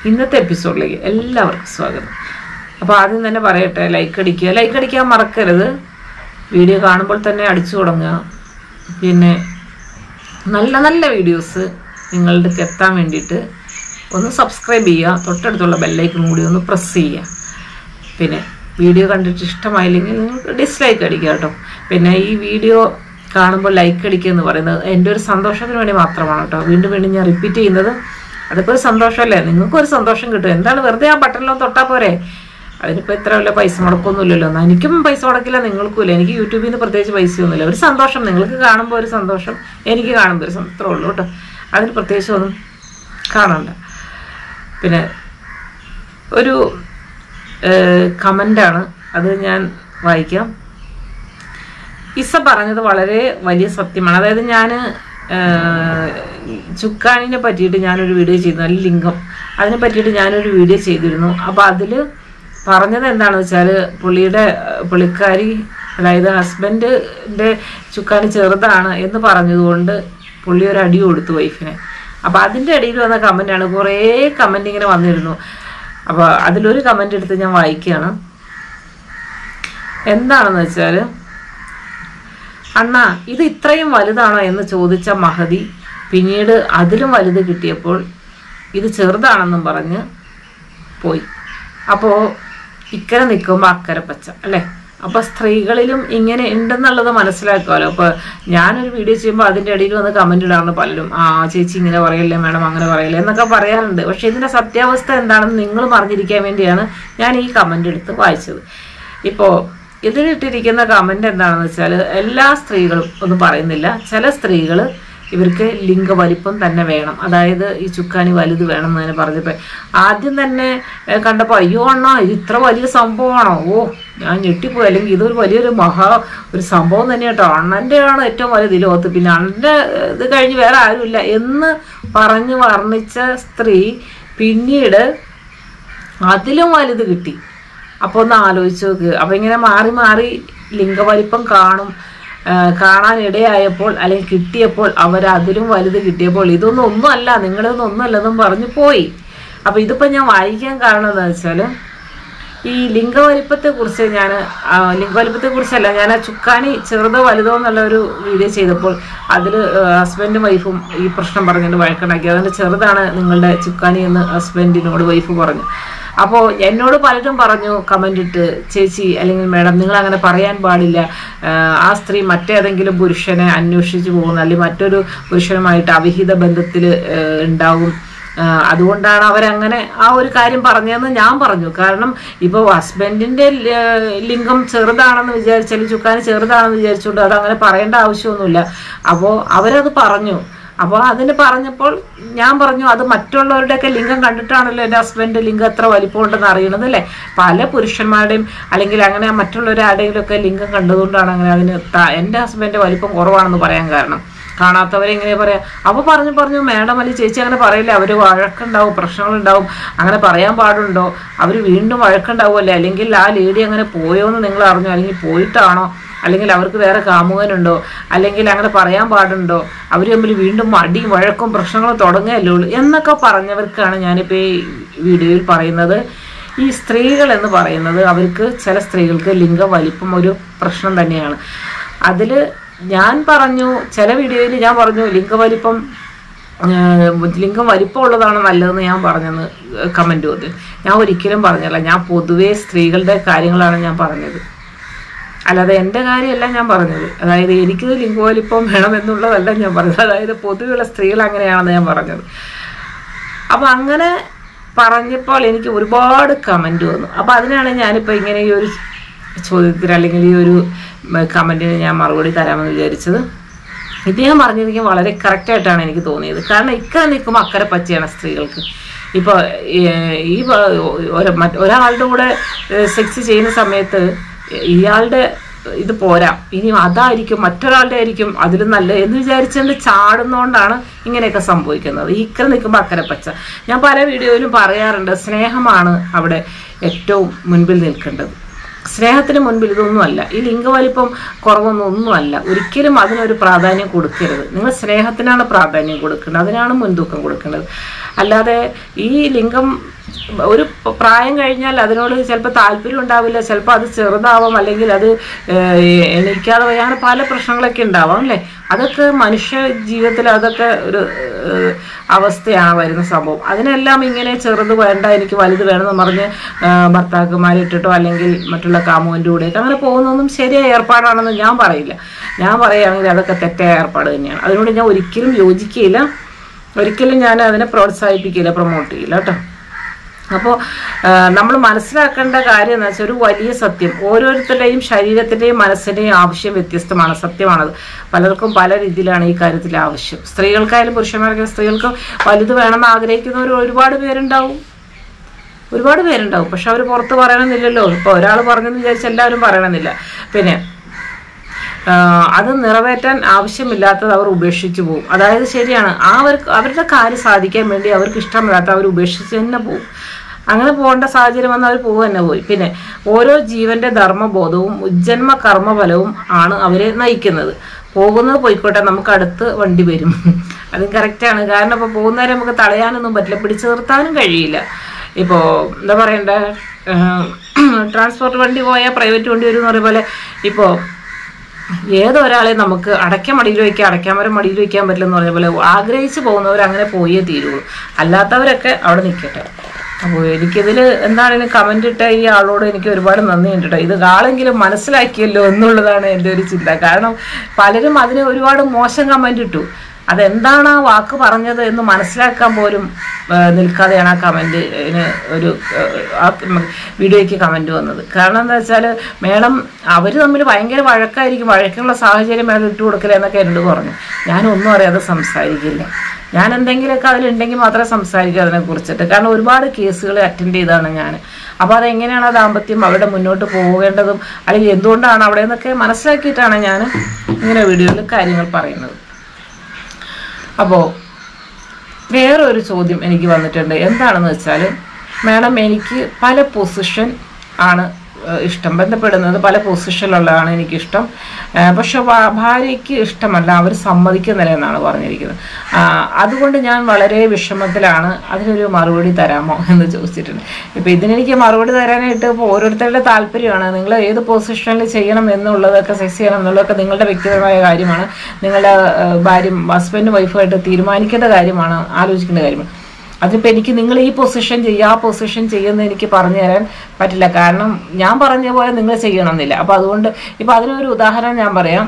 ഇന്നത്തെ എപ്പിസോഡിലേക്ക് എല്ലാവർക്കും സ്വാഗതം അപ്പോൾ ആദ്യം തന്നെ പറയട്ടെ ലൈക്ക് അടിക്കുക ലൈക്ക് അടിക്കാൻ മറക്കരുത് വീഡിയോ കാണുമ്പോൾ തന്നെ അടിച്ചു തുടങ്ങുക പിന്നെ നല്ല നല്ല വീഡിയോസ് നിങ്ങളുടെ എത്താൻ വേണ്ടിയിട്ട് ഒന്ന് സബ്സ്ക്രൈബ് ചെയ്യുക തൊട്ടടുത്തുള്ള ബെല്ലൈക്കൺ കൂടി ഒന്ന് പ്രസ് ചെയ്യുക പിന്നെ വീഡിയോ കണ്ടിട്ട് ഇഷ്ടമായില്ലെങ്കിൽ നിങ്ങൾക്ക് ഡിസ്ലൈക്ക് അടിക്കുക കേട്ടോ പിന്നെ ഈ വീഡിയോ കാണുമ്പോൾ ലൈക്ക് അടിക്കുക എന്ന് പറയുന്നത് എൻ്റെ ഒരു സന്തോഷത്തിന് വേണ്ടി മാത്രമാണ് കേട്ടോ വീണ്ടും വീണ്ടും ഞാൻ റിപ്പീറ്റ് ചെയ്യുന്നത് അതിപ്പോൾ ഒരു സന്തോഷമല്ലേ നിങ്ങൾക്കും ഒരു സന്തോഷം കിട്ടും എന്താണ് വെറുതെ ആ ബട്ടണിലോ തൊട്ടാൽ പോരെ അതിനിപ്പോൾ ഇത്ര വലിയ പൈസ മുടക്കൊന്നുമില്ലല്ലോ എന്നാ എനിക്കും പൈസ മുടക്കില്ല നിങ്ങൾക്കും ഇല്ല എനിക്ക് യൂട്യൂബിൽ നിന്ന് പ്രത്യേകിച്ച് പൈസയൊന്നുമില്ല ഒരു സന്തോഷം നിങ്ങൾക്ക് കാണുമ്പോൾ ഒരു സന്തോഷം എനിക്ക് കാണുമ്പോൾ ഒരു സന്തോഷം ഇത്രേ ഉള്ളൂ കേട്ടോ അതിന് പ്രത്യേകിച്ച് ഒന്നും കാണണ്ട പിന്നെ ഒരു കമൻ്റാണ് അത് ഞാൻ വായിക്കാം ഇസ പറഞ്ഞത് വളരെ വലിയ സത്യമാണ് അതായത് ഞാൻ ചുക്കാനിനെ പറ്റിയിട്ട് ഞാനൊരു വീഡിയോ ചെയ്തിരുന്നു അല്ലെങ്കിൽ ലിംഗം അതിനെ പറ്റിയിട്ട് ഞാനൊരു വീഡിയോ ചെയ്തിരുന്നു അപ്പോൾ അതിൽ പറഞ്ഞത് എന്താണെന്ന് വെച്ചാൽ പുള്ളിയുടെ ഏഹ്, പുള്ളിക്കാരി അതായത് ഹസ്ബൻഡിൻ്റെ ചുക്കാനി ചെറുതാണ് എന്ന് പറഞ്ഞതുകൊണ്ട് പുള്ളി ഒരു അടി കൊടുത്തു വൈഫിനെ അപ്പോൾ അതിൻ്റെ ഇടയിൽ വന്ന കമൻ്റാണ് കുറേ കമൻ്റ് ഇങ്ങനെ വന്നിരുന്നു അപ്പോൾ അതിലൊരു കമൻ്റ് എടുത്ത് ഞാൻ വായിക്കുകയാണ് എന്താണെന്ന് വെച്ചാൽ അണ്ണാ ഇത് ഇത്രയും വലുതാണോ എന്ന് ചോദിച്ച മഹതി പിന്നീട് അതിലും വലുത് കിട്ടിയപ്പോൾ ഇത് ചെറുതാണെന്നും പറഞ്ഞ് പോയി അപ്പോൾ ഇക്കരെ നിൽക്കുമ്പോൾ അക്കരെ പച്ച അല്ലേ അപ്പോൾ സ്ത്രീകളിലും ഇങ്ങനെ ഉണ്ടെന്നുള്ളത് മനസ്സിലാക്കുമല്ലോ അപ്പോൾ ഞാനൊരു വീഡിയോ ചെയ്യുമ്പോൾ അതിൻ്റെ ഇടയിൽ വന്ന് കമൻ്റ് ഇടാറുണ്ട് പലരും ആ ചേച്ചി ഇങ്ങനെ പറയല്ലേ മാഡം അങ്ങനെ പറയല്ലേ എന്നൊക്കെ പറയാറുണ്ട് പക്ഷേ ഇതിൻ്റെ സത്യാവസ്ഥ എന്താണെന്ന് നിങ്ങൾ പറഞ്ഞിരിക്കാൻ വേണ്ടിയാണ് ഞാൻ ഈ കമൻ്റ് എടുത്ത് വായിച്ചത് ഇപ്പോൾ ഇതിലിട്ടിരിക്കുന്ന കമന്റ് എന്താണെന്ന് വെച്ചാൽ എല്ലാ സ്ത്രീകളും ഒന്നും പറയുന്നില്ല ചില സ്ത്രീകൾ ഇവർക്ക് ലിംഗവലിപ്പം തന്നെ വേണം അതായത് ഈ ചുക്കാനി വലുത് വേണം എന്ന് തന്നെ പറഞ്ഞപ്പോൾ ആദ്യം തന്നെ ഏഹ്, കണ്ടപ്പോൾ അയ്യോ അണ്ണാ ഇത് ഇത്ര വലിയ സംഭവമാണോ ഓ ഞാൻ ഞെട്ടിപ്പോയി അല്ലെങ്കിൽ ഇതൊരു വലിയൊരു മഹാ ഒരു സംഭവം തന്നെ കേട്ടോ അണ്ണൻ്റെ ആണ് ഏറ്റവും വലുത് ഈ ലോകത്ത് പിന്നെ അണ്ണൻ്റെ ഏഹ്, ഇത് കഴിഞ്ഞ് വേറെ ആരുമില്ല എന്ന് പറഞ്ഞ് വർണ്ണിച്ച സ്ത്രീ പിന്നീട് അതിലും വലുത് കിട്ടി അപ്പോൾ ഒന്ന് ആലോചിച്ച് നോക്ക് അപ്പോൾ ഇങ്ങനെ മാറി മാറി ലിംഗവലിപ്പം കാണും ആ, കാണാൻ ഇടയായപ്പോൾ അല്ലെങ്കിൽ കിട്ടിയപ്പോൾ അവർ അതിലും വലുത് കിട്ടിയപ്പോൾ ഇതൊന്നും ഒന്നുമല്ല നിങ്ങളിതൊന്നും ഒന്നുമല്ലെന്നും പറഞ്ഞു പോയി അപ്പോൾ ഇതിപ്പോൾ ഞാൻ വായിക്കാൻ കാരണം എന്താ വെച്ചാൽ ഈ ലിംഗവലിപ്പത്തെ കുറിച്ച് ഞാൻ ലിംഗവലിപ്പത്തെ കുറിച്ചല്ല ഞാൻ ആ ചുക്കാനി ചെറുതോ വലുതോ എന്നുള്ള ഒരു വീഡിയോ ചെയ്തപ്പോൾ അതിൽ ഹസ്ബൻഡും വൈഫും ഈ പ്രശ്നം പറഞ്ഞിട്ട് വഴക്കുണ്ടാക്കി അതുകൊണ്ട് ചെറുതാണ് നിങ്ങളുടെ ചുക്കാനി എന്ന് ഹസ്ബൻഡിനോട് വൈഫ് പറഞ്ഞു അപ്പോൾ എന്നോട് പലരും പറഞ്ഞു കമൻ്റ് ഇട്ട് ചേച്ചി അല്ലെങ്കിൽ മാഡം നിങ്ങൾ അങ്ങനെ പറയാൻ പാടില്ല ആഹ് ആ സ്ത്രീ മറ്റേതെങ്കിലും പുരുഷനെ അന്വേഷിച്ച് പോകുന്ന അല്ലെങ്കിൽ മറ്റൊരു പുരുഷനുമായിട്ട് അവിഹിത ബന്ധത്തിൽ ഉണ്ടാവും ആഹ് അതുകൊണ്ടാണ് അവരങ്ങനെ ആ ഒരു കാര്യം പറഞ്ഞതെന്ന് ഞാൻ പറഞ്ഞു കാരണം ഇപ്പോൾ ഹസ്ബൻഡിന്റെ ല- ലിംഗം ചെറുതാണെന്ന് വിചാരിച്ചാൽ ചുക്കാന് ചെറുതാണെന്ന് വിചാരിച്ചുകൊണ്ട് അത് അങ്ങനെ പറയേണ്ട ആവശ്യമൊന്നുമില്ല അപ്പോൾ അവരത് പറഞ്ഞു അപ്പോൾ അതിന് പറഞ്ഞപ്പോൾ ഞാൻ പറഞ്ഞു അത് മറ്റുള്ളവരുടെയൊക്കെ ലിംഗം കണ്ടിട്ടാണല്ലോ എൻ്റെ ഹസ്ബൻഡ് ലിംഗം എത്ര വലിപ്പമുണ്ടെന്ന് അറിയണത് അല്ലേ പല പുരുഷന്മാരുടെയും അല്ലെങ്കിൽ അങ്ങനെ മറ്റുള്ളവരാരുടെയും ഒക്കെ ലിംഗം കണ്ടതുകൊണ്ടാണ് അങ്ങനെ അതിന് ത- എൻ്റെ ഹസ്ബൻഡ് വലിപ്പം കുറവാണെന്ന് പറയാൻ കാരണം കാണാത്തവരെ എങ്ങനെ പറയാം അപ്പോൾ പറഞ്ഞു പറഞ്ഞു മാഡം അല്ലെങ്കിൽ ചേച്ചി അങ്ങനെ പറയില്ല അവർ വഴക്കുണ്ടാവും പ്രശ്നങ്ങളുണ്ടാവും അങ്ങനെ പറയാൻ പാടുണ്ടോ അവർ വീണ്ടും വഴക്കുണ്ടാവുമല്ലേ അല്ലെങ്കിൽ ആ ലേഡി അങ്ങനെ പോയോ എന്ന് നിങ്ങൾ അറിഞ്ഞോ അല്ലെങ്കിൽ പോയിട്ടാണോ അല്ലെങ്കിൽ അവർക്ക് വേറെ കാമുകനുണ്ടോ അല്ലെങ്കിൽ അങ്ങനെ പറയാൻ പാടുണ്ടോ അവർ തമ്മിൽ വീണ്ടും മടിയും വഴക്കും പ്രശ്നങ്ങളും തുടങ്ങുകയല്ലേ ഉള്ളൂ എന്നൊക്കെ പറഞ്ഞവർക്കാണ് ഞാനിപ്പോൾ ഈ വീഡിയോയിൽ പറയുന്നത് ഈ സ്ത്രീകൾ എന്ന് പറയുന്നത് അവർക്ക് ചില സ്ത്രീകൾക്ക് ലിംഗ വലിപ്പം ഒരു പ്രശ്നം തന്നെയാണ് അതിൽ ഞാൻ പറഞ്ഞു ചില വീഡിയോയിൽ ഞാൻ പറഞ്ഞു ലിംഗവലിപ്പം ഏഹ് ലിംഗം വലിപ്പമുള്ളതാണ് നല്ലതെന്ന് ഞാൻ പറഞ്ഞെന്ന് കമൻറ്റ് വന്ന് ഞാൻ ഒരിക്കലും പറഞ്ഞല്ല ഞാൻ പൊതുവേ സ്ത്രീകളുടെ കാര്യങ്ങളാണ് ഞാൻ പറഞ്ഞത് അല്ലാതെ എൻ്റെ കാര്യമല്ല ഞാൻ പറഞ്ഞത് അതായത് എനിക്ക് ലിംഗവലിപ്പം വേണമെന്നുള്ളതല്ല ഞാൻ പറഞ്ഞത് അതായത് പൊതുവെയുള്ള സ്ത്രീകൾ അങ്ങനെയാണെന്ന് ഞാൻ പറഞ്ഞത് അപ്പം അങ്ങനെ പറഞ്ഞപ്പോൾ എനിക്ക് ഒരുപാട് കമൻറ്റ് വന്നു അപ്പം അതിനാണ് ഞാനിപ്പോൾ ഇങ്ങനെ ഈ ഒരു ചോദ്യത്തിന് അല്ലെങ്കിൽ ഈ ഒരു കമൻറ്റിന് ഞാൻ മറുപടി തരാമെന്ന് വിചാരിച്ചത് ഇദ്ദേഹം പറഞ്ഞത് വളരെ കറക്റ്റായിട്ടാണ് എനിക്ക് തോന്നിയത് കാരണം ഇക്കരെ നിൽക്കുമ്പോൾ അക്കരെ പച്ചയാണ് സ്ത്രീകൾക്ക് ഇപ്പോൾ ഈ വ- ഒര- മറ്റ് ഒരാളുടെ കൂടെ സെക്സ് ചെയ്യുന്ന സമയത്ത് ഇയാളുടെ ഇത് പോരാ ഇനി അതായിരിക്കും മറ്റൊരാളുടെ ആയിരിക്കും അതിലും നല്ല എന്ന് വിചാരിച്ചുകൊണ്ട് ചാടുന്നതുകൊണ്ടാണ് ഇങ്ങനെയൊക്കെ സംഭവിക്കുന്നത് ഈ ഇക്കരെ നിൽക്കുമ്പോൾ അക്കരെ പച്ച ഞാൻ പല വീഡിയോയിലും പറയാറുണ്ട് സ്നേഹമാണ് അവിടെ ഏറ്റവും മുൻപിൽ നിൽക്കേണ്ടത് സ്നേഹത്തിന് മുൻപിൽ ഇതൊന്നുമല്ല ഈ ലിംഗവലിപ്പം കുറവൊന്നും ഒന്നുമല്ല ഒരിക്കലും അതിനൊരു പ്രാധാന്യം കൊടുക്കരുത് നിങ്ങൾ സ്നേഹത്തിനാണ് പ്രാധാന്യം കൊടുക്കേണ്ടത് അതിനാണ് മുൻതൂക്കം കൊടുക്കേണ്ടത് അല്ലാതെ ഈ ലിംഗം ഒരു പ- പ്രായം കഴിഞ്ഞാൽ അതിനോട് ചിലപ്പോൾ താല്പര്യം ഉണ്ടാവില്ല ചിലപ്പോൾ അത് ചെറുതാവാം അല്ലെങ്കിൽ അത് ഏഹ്, എണീക്കാതെ പോയി അങ്ങനെ പല പ്രശ്നങ്ങളൊക്കെ ഉണ്ടാവാം അല്ലേ അതൊക്കെ മനുഷ്യ ജീവിതത്തിൽ അതൊക്കെ ഒരു ഏഹ്, അവസ്ഥയാണ് വരുന്ന സംഭവം അതിനെല്ലാം ഇങ്ങനെ ചെറുത് വേണ്ട എനിക്ക് വലുത് വേണമെന്ന് പറഞ്ഞ് ഏഹ്, ഭർത്താക്കന്മാരിട്ടിട്ടോ അല്ലെങ്കിൽ മറ്റുള്ള കാമുവിൻ്റെ കൂടെയൊക്കെ അങ്ങനെ പോകുന്നതൊന്നും ശരിയായ ഏർപ്പാടാണെന്ന് ഞാൻ പറയില്ല ഞാൻ പറയുകയാണെങ്കിൽ അതൊക്കെ തെറ്റായ ഏർപ്പാട് തന്നെയാണ് അതിനോട് ഞാൻ ഒരിക്കലും യോജിക്കുകയില്ല ഒരിക്കലും ഞാൻ അതിനെ പ്രോത്സാഹിപ്പിക്കില്ല പ്രൊമോട്ട് ചെയ്യില്ല കേട്ടോ അപ്പോൾ നമ്മൾ മനസ്സിലാക്കേണ്ട കാര്യം എന്ന് വെച്ചാൽ ഒരു വലിയ സത്യം ഓരോരുത്തരുടെയും ശരീരത്തിൻ്റെയും മനസ്സിൻ്റെയും ആവശ്യം വ്യത്യസ്തമാണ് സത്യമാണത് പലർക്കും പല രീതിയിലാണ് ഈ കാര്യത്തിൽ ആവശ്യം സ്ത്രീകൾക്കായാലും പുരുഷന്മാർക്കായാലും സ്ത്രീകൾക്ക് വലുത് വേണമെന്ന് ആഗ്രഹിക്കുന്നവർ ഒരുപാട് പേരുണ്ടാവും ഒരുപാട് പേരുണ്ടാവും പക്ഷെ അവർ പുറത്ത് പറയണമെന്നില്ലല്ലോ ഇപ്പോൾ ഒരാൾ പറഞ്ഞെന്ന് വിചാരിച്ച് എല്ലാവരും പറയണമെന്നില്ല പിന്നെ ആഹ് അത് നിറവേറ്റാൻ ആവശ്യമില്ലാത്തത് അവർ ഉപേക്ഷിച്ചു പോകും അതായത് ശരിയാണ് ആ അവർക്ക് അവരുടെ കാര്യം സാധിക്കാൻ വേണ്ടി അവർക്ക് ഇഷ്ടമില്ലാത്ത അവർ ഉപേക്ഷിച്ച് തന്നെ പോകും അങ്ങനെ പോകേണ്ട സാഹചര്യം വന്ന് അവർ പോകുക തന്നെ പോയി പിന്നെ ഓരോ ജീവന്റെ ധർമ്മബോധവും ഉജ്ജന്മ കർമ്മഫലവും ആണ് അവരെ നയിക്കുന്നത് പോകുന്നത് പോയിക്കോട്ടെ നമുക്ക് അടുത്ത് വണ്ടി വരും അതും കറക്റ്റാണ് കാരണം ഇപ്പോൾ പോകുന്നവരെ നമുക്ക് തടയാനൊന്നും പറ്റില്ല പിടിച്ചു നിർത്താനും കഴിയില്ല ഇപ്പോൾ എന്താ പറയണ്ടേ ട്രാൻസ്പോർട്ട് വണ്ടി പോയാൽ പ്രൈവറ്റ് വണ്ടി വരും എന്ന് പറയുന്ന പോലെ ഇപ്പോൾ ഏതൊരാളെ നമുക്ക് അടയ്ക്കാൻ മടിയിൽ വയ്ക്കാം അടയ്ക്കാൻ വരെ മടിയിൽ വയ്ക്കാൻ പറ്റില്ലെന്ന് പറഞ്ഞ പോലെ ആഗ്രഹിച്ച് പോകുന്നവർ അങ്ങനെ പോയേ തീരുള്ളൂ അല്ലാത്തവരൊക്കെ അവിടെ നിൽക്കട്ടെ അപ്പോൾ എനിക്കിതിൽ എന്താണെങ്കിലും കമൻ്റ് ഇട്ട ഈ ആളോട് എനിക്ക് ഒരുപാട് നന്ദിയുണ്ട് കേട്ടോ ഇത് ആളെങ്കിലും മനസ്സിലാക്കിയല്ലോ എന്നുള്ളതാണ് എൻ്റെ ഒരു ചിന്ത കാരണം പലരും അതിന് ഒരുപാട് മോശം കമൻ്റ് ഇട്ടു അതെന്താണ് ആ വാക്ക് പറഞ്ഞത് എന്ന് മനസ്സിലാക്കാൻ പോലും ആ, നിൽക്കാതെയാണ് ആ കമൻറ്റിന് ഒരു ആ, ആ വീഡിയോയ്ക്ക് കമൻറ്റ് വന്നത് കാരണം എന്താ വെച്ചാൽ മേഡം അവർ തമ്മിൽ ഭയങ്കര വഴക്കായിരിക്കും വഴക്കുള്ള സാഹചര്യം മേഡം ഇട്ട് കൊടുക്കില്ല എന്നൊക്കെ എന്നോട് പറഞ്ഞു ഞാനൊന്നും അറിയാതെ സംസാരിക്കില്ല ഞാൻ എന്തെങ്കിലുമൊക്കെ അതിലുണ്ടെങ്കിൽ മാത്രമേ സംസാരിക്കൂ അതിനെ കുറിച്ചിട്ട് കാരണം ഒരുപാട് കേസുകൾ അറ്റൻഡ് ചെയ്താണ് ഞാൻ അപ്പോൾ അതെങ്ങനെയാണ് ആ ദാമ്പത്യം അവിടെ മുന്നോട്ട് പോകേണ്ടതും അല്ലെങ്കിൽ എന്തുകൊണ്ടാണ് അവിടെ നിന്നൊക്കെ മനസ്സിലാക്കിയിട്ടാണ് ഞാൻ ഇങ്ങനെ വീഡിയോയിൽ കാര്യങ്ങൾ പറയുന്നത് അപ്പോൾ വേറെ ഒരു ചോദ്യം എനിക്ക് വന്നിട്ടുണ്ട് എന്താണെന്ന് വെച്ചാൽ മാഡം എനിക്ക് പല പൊസിഷൻ ആണ് ഏഹ്, ഇഷ്ടം ബന്ധപ്പെടുന്നത് പല പൊസിഷനിലുള്ളതാണ് എനിക്കിഷ്ടം ഏഹ്, പക്ഷെ ഭാ- ഭാര്യയ്ക്ക് ഇഷ്ടമല്ല അവർ സമ്മതിക്കുന്നില്ല എന്നാണ് പറഞ്ഞിരിക്കുന്നത് ആ, അതുകൊണ്ട് ഞാൻ വളരെ വിഷമത്തിലാണ് അതിനൊരു മറുപടി തരാമോ എന്ന് ചോദിച്ചിട്ടുണ്ട് ഇപ്പം ഇതിനെനിക്ക് മറുപടി തരാനായിട്ട് ഇപ്പോൾ ഓരോരുത്തരുടെ താല്പര്യമാണ് നിങ്ങൾ ഏത് പൊസിഷനിൽ ചെയ്യണം എന്നുള്ളതൊക്കെ സെക്സ് ചെയ്യണം എന്നുള്ളതൊക്കെ നിങ്ങളുടെ വ്യക്തിപരമായ കാര്യമാണ് നിങ്ങളുടെ ഏഹ്, ഭാര്യയും ഹസ്ബൻഡും വൈഫുമായിട്ട് തീരുമാനിക്കേണ്ട കാര്യമാണ് ആലോചിക്കേണ്ട കാര്യമാണ് അതിപ്പോൾ എനിക്ക് നിങ്ങൾ ഈ പൊസിഷൻ ചെയ്യുക ആ പൊസിഷൻ ചെയ്യുന്ന എനിക്ക് പറഞ്ഞു തരാൻ പറ്റില്ല കാരണം ഞാൻ പറഞ്ഞ പോലെ നിങ്ങൾ ചെയ്യണമെന്നില്ല അപ്പോൾ അതുകൊണ്ട് ഇപ്പോൾ അതിനൊരു ഉദാഹരണം ഞാൻ പറയാം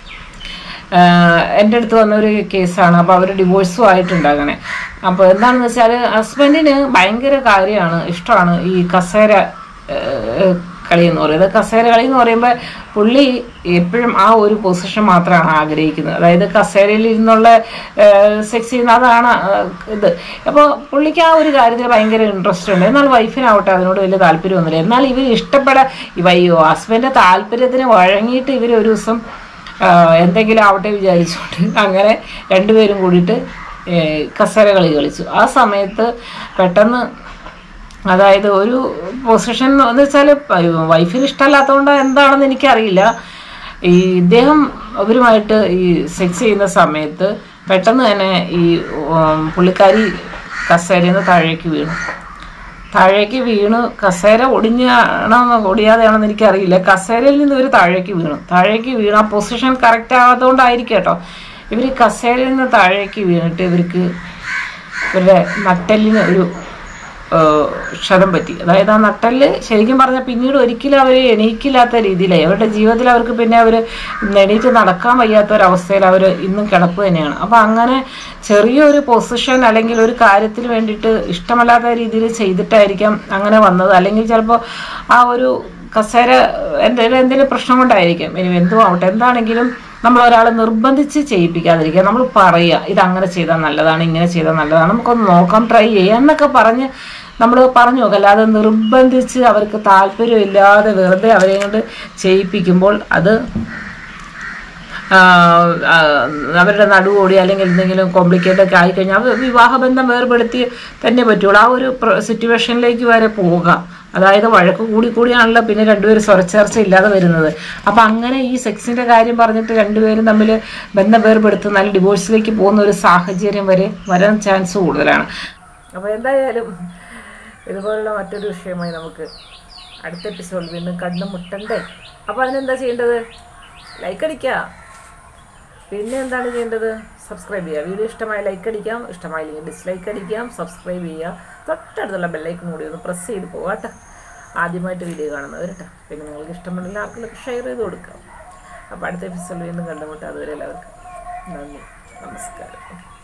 ആഹ് എൻ്റെ അടുത്ത് വന്ന ഒരു കേസാണ് അപ്പോൾ അവർ ഡിവോഴ്സും ആയിട്ടുണ്ടാകണേ അപ്പോൾ എന്താണെന്ന് വെച്ചാൽ ഹസ്ബൻഡിന് ഭയങ്കര കാര്യമാണ് ഇഷ്ടമാണ് ഈ കസേര ആഹ് കളി എന്ന് പറയുന്നത് കസേര കളി എന്ന് പറയുമ്പോൾ പുള്ളി എപ്പോഴും ആ ഒരു പൊസിഷൻ മാത്രമാണ് ആഗ്രഹിക്കുന്നത് അതായത് കസേരയിൽ ഇരുന്നുള്ള സെക്സ് ചെയ്യുന്ന അതാണ് ആഹ് ഇത് അപ്പോൾ പുള്ളിക്ക് ആ ഒരു കാര്യത്തിൽ ഭയങ്കര ഇൻട്രസ്റ്റ് ഉണ്ട് എന്നാൽ വൈഫിനാവട്ടെ അതിനോട് വലിയ താല്പര്യമൊന്നുമില്ല എന്നാൽ ഇവർ ഇഷ്ടപ്പെടാൻ ഇവയ്യോ ഹസ്ബൻഡിൻ്റെ താല്പര്യത്തിന് വഴങ്ങിയിട്ട് ഇവർ ഒരു ദിവസം ആഹ് എന്തെങ്കിലും ആവട്ടെ വിചാരിച്ചുകൊണ്ട് അങ്ങനെ രണ്ടുപേരും കൂടിയിട്ട് ഏഹ് കസേര കളി കളിച്ചു ആ സമയത്ത് പെട്ടെന്ന് അതായത് ഒരു പൊസിഷൻ എന്ന് വെച്ചാൽ വൈഫിന് ഇഷ്ടമല്ലാത്തതുകൊണ്ട് എന്താണെന്ന് എനിക്കറിയില്ല ഈ ഇദ്ദേഹം അവരുമായിട്ട് ഈ സെക്സ് ചെയ്യുന്ന സമയത്ത് പെട്ടെന്ന് തന്നെ ഈ ഉം, പുള്ളിക്കാരി കസേരയിൽ നിന്ന് താഴേക്ക് വീണു താഴേക്ക് വീണു കസേര ഒടിഞ്ഞാണോ ഒടിയാതെയാണെന്ന് എനിക്കറിയില്ല കസേരയിൽ നിന്ന് ഇവർ താഴേക്ക് വീണു താഴേക്ക് വീണു ആ പൊസിഷൻ കറക്റ്റ് ആവാത്തതുകൊണ്ടായിരിക്കും കേട്ടോ ഇവർ കസേരയിൽ നിന്ന് താഴേക്ക് വീണിട്ട് ഇവർക്ക് ഇവരുടെ നട്ടെല്ലിന് ഒരു ഏഹ്, ക്ഷതം പറ്റി അതായത് ആ നട്ടല് ശരിക്കും പറഞ്ഞാൽ പിന്നീട് ഒരിക്കലും അവർ എണീക്കില്ലാത്ത രീതിയിലായി അവരുടെ ജീവിതത്തിൽ അവർക്ക് പിന്നെ അവർ എണീറ്റ് നടക്കാൻ വയ്യാത്ത ഒരവസ്ഥയിൽ അവർ ഇന്നും കിടപ്പ് തന്നെയാണ് അപ്പം അങ്ങനെ ചെറിയൊരു പൊസിഷൻ അല്ലെങ്കിൽ ഒരു കാര്യത്തിന് വേണ്ടിയിട്ട് ഇഷ്ടമല്ലാത്ത രീതിയിൽ ചെയ്തിട്ടായിരിക്കാം അങ്ങനെ വന്നത് അല്ലെങ്കിൽ ചിലപ്പോൾ ആ ഒരു കസേര എന്തെങ്കിലും എന്തെങ്കിലും പ്രശ്നം കൊണ്ടായിരിക്കാം ഇനി എന്തും ആവട്ടെ എന്താണെങ്കിലും നമ്മൾ ഒരാളെ നിർബന്ധിച്ച് ചെയ്യിപ്പിക്കാതിരിക്കുക നമ്മൾ പറയുക ഇത് അങ്ങനെ ചെയ്താൽ നല്ലതാണ് ഇങ്ങനെ ചെയ്താൽ നല്ലതാണ് നമുക്കൊന്ന് നോക്കാം ട്രൈ ചെയ്യാം എന്നൊക്കെ പറഞ്ഞ് നമ്മൾ പറഞ്ഞു നോക്കുക അല്ലാതെ നിർബന്ധിച്ച് അവർക്ക് താല്പര്യമില്ലാതെ വെറുതെ അവരെ കൊണ്ട് ചെയ്യിപ്പിക്കുമ്പോൾ അത് ആ, ആ, അവരുടെ നടുവോടി അല്ലെങ്കിൽ എന്തെങ്കിലും കോംപ്ലിക്കേറ്റ് ഒക്കെ ആയിക്കഴിഞ്ഞാൽ അവർ വിവാഹബന്ധം വേർപെടുത്തി തന്നെ പറ്റുള്ളൂ ആ ഒരു സിറ്റുവേഷനിലേക്ക് വരെ പോകാം അതായത് വഴക്ക് കൂടി കൂടിയാണല്ലോ പിന്നെ രണ്ടുപേരും സ്വരച്ചേർച്ച ഇല്ലാതെ വരുന്നത് അപ്പം അങ്ങനെ ഈ സെക്സിന്റെ കാര്യം പറഞ്ഞിട്ട് രണ്ടുപേരും തമ്മിൽ ബന്ധം വേർപെടുത്തുന്ന അല്ലെങ്കിൽ ഡിവോഴ്സിലേക്ക് പോകുന്ന ഒരു സാഹചര്യം വരെ വരാൻ ചാൻസ് കൂടുതലാണ് അപ്പോൾ എന്തായാലും ഇതുപോലുള്ള മറ്റൊരു വിഷയമായി നമുക്ക് അടുത്ത എപ്പിസോഡിൽ വീണ്ടും കണ്ടുമുട്ടണ്ടേ അപ്പോൾ അതിനെന്താ ചെയ്യേണ്ടത് ലൈക്ക് അടിക്കുക പിന്നെ എന്താണ് ചെയ്യേണ്ടത് സബ്സ്ക്രൈബ് ചെയ്യുക വീഡിയോ ഇഷ്ടമായ ലൈക്ക് അടിക്കാം ഇഷ്ടമായില്ലെങ്കിൽ ഡിസ്ലൈക്ക് അടിക്കാം സബ്സ്ക്രൈബ് ചെയ്യുക തൊട്ടടുത്തുള്ള ബെല്ലൈക്കൻ കൂടി ഒന്ന് പ്രസ് ചെയ്ത് പോകാം കേട്ടോ ആദ്യമായിട്ട് വീഡിയോ കാണുന്നവർ കേട്ടോ പിന്നെ നിങ്ങൾക്ക് ഇഷ്ടമുള്ള ആർക്കെങ്കിലും ഷെയർ ചെയ്ത് കൊടുക്കാം അപ്പോൾ അടുത്ത എപ്പിസോഡിൽ വീണ്ടും കണ്ടുമുട്ടാം അതുവരെ എല്ലാവർക്കും നന്ദി നമസ്കാരം